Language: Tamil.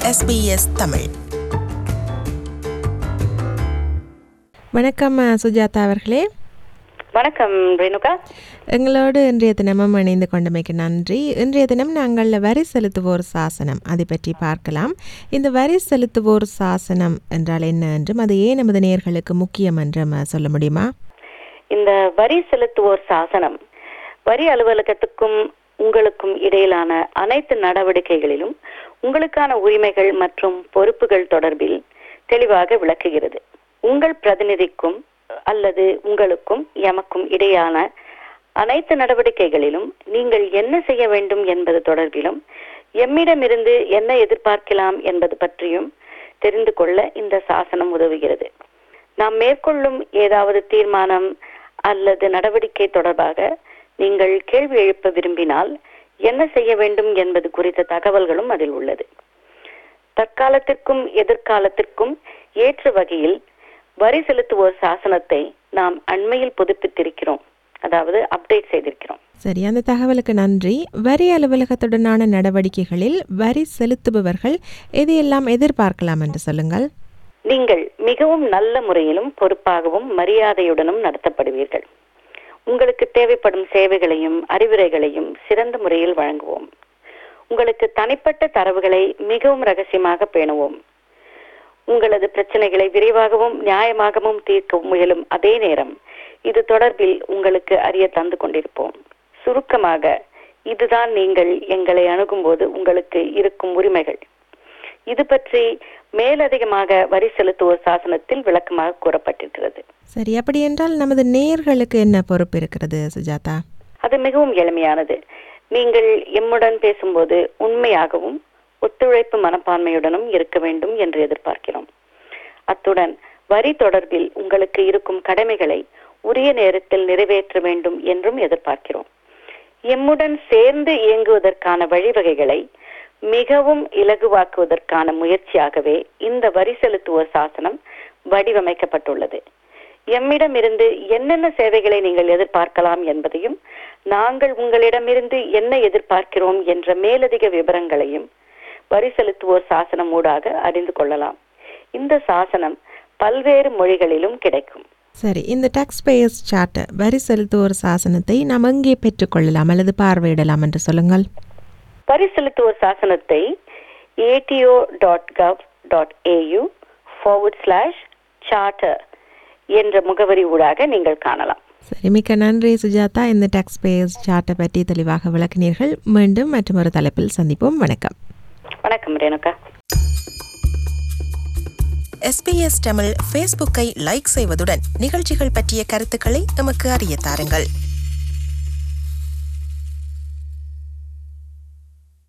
SBS தமிழ் வணக்கம் அஹ், சுஜாதா அவர்களே வணக்கம் ரேணுகா எங்களோடு இன்றைய தினமும் இணைந்து கொண்டமைக்கு நன்றி இன்றைய தினம் நாங்கள் வரி செலுத்துவோர் சாசனம் அதை பற்றி பார்க்கலாம் இந்த வரி செலுத்துவோர் சாசனம் என்றால் என்ன என்றும் அது ஏன் நமது நேயர்களுக்கு முக்கியம் என்றும் அஹ், சொல்ல முடியுமா இந்த வரி செலுத்துவோர் சாசனம் வரி அலுவலகத்துக்கும் உங்களுக்கும் இடையிலான அனைத்து நடவடிக்கைகளிலும் உங்களுக்கான உரிமைகள் மற்றும் பொறுப்புகள் தொடர்பில் தெளிவாக விளக்குகிறது உங்கள் பிரதிநிதிக்கும் அல்லது உங்களுக்கும் எமக்கும் இடையான அனைத்து நடவடிக்கைகளிலும் நீங்கள் என்ன செய்ய வேண்டும் என்பது தொடர்பிலும் எம்மிடமிருந்து என்ன எதிர்பார்க்கலாம் என்பது பற்றியும் தெரிந்து கொள்ள இந்த சாசனம் உதவுகிறது நாம் மேற்கொள்ளும் ஏதாவது தீர்மானம் அல்லது நடவடிக்கை தொடர்பாக நீங்கள் கேள்வி எழுப்ப விரும்பினால் என்ன செய்ய வேண்டும் என்பது குறித்த தகவல்களும் அதில் உள்ளது தற்காலத்திற்கும் எதிர்காலத்திற்கும் ஏற்ற வகையில் வரி செலுத்துவோர் சாசனத்தை நாம் அண்மையில் புதுப்பித்திருக்கிறோம் அதாவது அப்டேட் செய்திருக்கிறோம் சரி அந்த தகவலுக்கு நன்றி வரி அலுவலகத்துடனான நடவடிக்கைகளில் வரி செலுத்துபவர்கள் எதையெல்லாம் எதிர்பார்க்கலாம் என்று சொல்லுங்கள் நீங்கள் மிகவும் நல்ல முறையிலும் பொறுப்பாகவும் மரியாதையுடனும் நடத்தப்படுவீர்கள் உங்களுக்கு தேவைப்படும் சேவைகளையும் அறிவுரைகளையும் சிறந்த முறையில் வழங்குவோம் உங்களுக்கு தனிப்பட்ட தரவுகளை மிகவும் ரகசியமாக பேணுவோம் உங்களது பிரச்சனைகளை விரைவாகவும் நியாயமாகவும் தீர்க்க முயலும் அதே நேரம் இது தொடர்பில் உங்களுக்கு அறிய தந்து கொண்டிருப்போம் சுருக்கமாக இதுதான் நீங்கள் எங்களை அணுகும்போது உங்களுக்கு இருக்கும் உரிமைகள் இது பற்றி மேலதிகமாக வரி செலுத்துவோர் சாசனத்தில் விளக்கமாக கூறப்பட்டிருக்கிறது சரி அப்படி என்றால் நமது நேயர்களுக்கு என்ன பொறுப்பு இருக்கிறது சுஜாதா அது மிகவும் எளிமையானது நீங்கள் எம்முடன் பேசும்போது உண்மையாகவும் ஒத்துழைப்பு மனப்பான்மையுடனும் இருக்க வேண்டும் என்று எதிர்பார்க்கிறோம் அத்துடன் வரி தொடர்பில் உங்களுக்கு இருக்கும் கடமைகளை உரிய நேரத்தில் நிறைவேற்ற வேண்டும் என்றும் எதிர்பார்க்கிறோம் எம்முடன் சேர்ந்து இயங்குவதற்கான வழிவகைகளை மிகவும் இலகுவாக்குவதற்கான முயற்சியாகவே இந்த வரி செலுத்துவோர் சாசனம் வடிவமைக்கப்பட்டுள்ளது எம்மிடமிருந்து என்னென்ன சேவைகளை நீங்கள் எதிர்பார்க்கலாம் என்பதையும் நாங்கள் உங்களிடமிருந்து என்ன எதிர்பார்க்கிறோம் என்ற மேலதிக விவரங்களையும் வரி செலுத்துவோர் சாசனம் ஊடாக அறிந்து கொள்ளலாம் இந்த சாசனம் பல்வேறு மொழிகளிலும் கிடைக்கும் சரி இந்த டாக்ஸ் பேயர்ஸ் சார்ட் வரி செலுத்துவோர் சாசனத்தை நாம் எங்கே பெற்றுக்கொள்ளலாம் அல்லது பார்வையிடலாம் என்று சொல்லுங்கள் வரி செலுத்துவோர் சாசனத்தை ATO dot gov dot AU forward slash charter என்ற முகவரி ஊடாக நீங்கள் காணலாம் சரி மிக்க நன்றி சுஜாதா இந்த டாக்ஸ் பேயர்ஸ் சார்ட்டை பற்றி தெளிவாக விளக்கினீர்கள் மீண்டும் மற்றும் ஒரு தலைப்பில் சந்திப்போம் வணக்கம் வணக்கம் ரேணுகா SBS தமிழ் ஃபேஸ்புக்கை லைக் செய்வதுடன் நிகழ்ச்சிகள் பற்றிய கருத்துக்களை எமக்கு அறிய தாருங்கள்